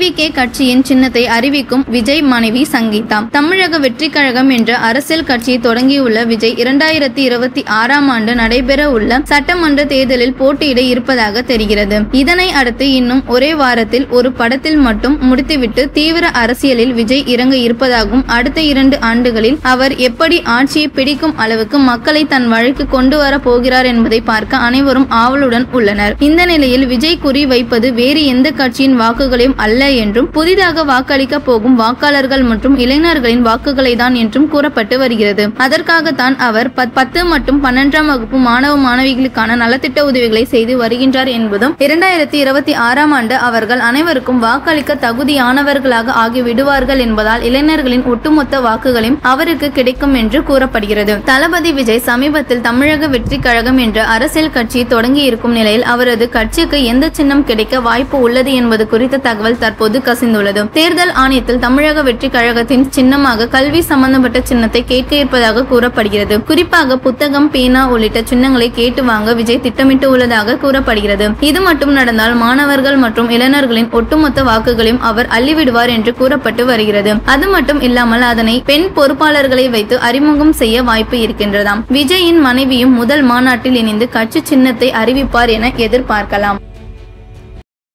TVK கட்சியின் சின்னத்தை அறிவிக்கும் விஜய் மனைவி சங்கீதா தமிழக வெற்றி கழகம் என்ற அரசியல் கட்சியை தொடங்கியுள்ள விஜய் இரண்டாயிரத்தி இருபத்தி ஆறாம் ஆண்டு நடைபெற உள்ள சட்டமன்ற தேர்தலில் போட்டியிட இருப்பதாக தெரிகிறது இதனை அடுத்து இன்னும் ஒரே வாரத்தில் ஒரு படத்தில் மட்டும் முடித்துவிட்டு தீவிர அரசியலில் விஜய் இறங்க இருப்பதாகவும் அடுத்த இரண்டு ஆண்டுகளில் அவர் எப்படி ஆட்சியை பிடிக்கும் அளவுக்கு மக்களை தன் வழிக்கு கொண்டு வர போகிறார் என்பதை பார்க்க அனைவரும் ஆவலுடன் உள்ளனர் இந்த நிலையில் விஜய் குறி வைப்பது வேறு எந்த கட்சியின் வாக்குகளையும் அல்ல என்றும் புதிதாக வாக்களிக்க போகும் வாக்காளர்கள் மற்றும் இளைஞர்களின் வாக்குகளை தான் என்றும் கூறப்பட்டு வருகிறது அதற்காகத்தான் அவர் பத்- பத்து மற்றும் பன்னெண்டாம் வகுப்பு மாணவ மாணவிகளுக்கான நலத்திட்ட உதவிகளை செய்து வருகின்றார் என்பதும் இரண்டாயிரத்தி இருபத்தி ஆறாம் ஆண்டு அவர்கள் அனைவருக்கும் வாக்களிக்க தகுதியானவர்களாக ஆகி விடுவார்கள் என்பதால் இளைஞர்களின் ஒட்டுமொத்த வாக்குகளையும் அவருக்கு கிடைக்கும் என்று கூறப்படுகிறது தளபதி விஜய் சமீபத்தில் தமிழக வெற்றி கழகம் என்ற அரசியல் கட்சியை தொடங்கி இருக்கும் நிலையில் அவரது கட்சிக்கு எந்த சின்னம் கிடைக்க வாய்ப்பு உள்ளது என்பது குறித்த தகவல் தற்போது கசிந்துள்ளது தேர்தல் ஆணையத்தில் தமிழக வெற்றி கழகத்தின் சின்னமாக கல்வி சம்பந்தப்பட்ட சின்னத்தை கேட்க இருப்பதாக கூறப்படுகிறது குறிப்பாக புத்தகம் பேனா உள்ளிட்ட சின்னங்களை கேட்டு வாங்க விஜய் திட்டமிட்டு உள்ளதாக கூறப்படுகிறது இது மட்டும் நடந்தால் மாணவர்கள் மற்றும் இளைஞர்களின் ஒட்டுமொத்த வாக்குகளையும் அவர் அள்ளிவிடுவார் என்று கூறப்பட்டு வருகிறது அது மட்டும் இல்லாமல் அதனை பெண் பொறுப்பாளர்களை வைத்து அறிமுகம் செய்ய வாய்ப்பு இருக்கின்றதாம் விஜயின் மனைவியும் முதல் மாநாட்டில் இணைந்து கட்சி சின்னத்தை அறிவிப்பார் என எதிர்பார்க்கலாம்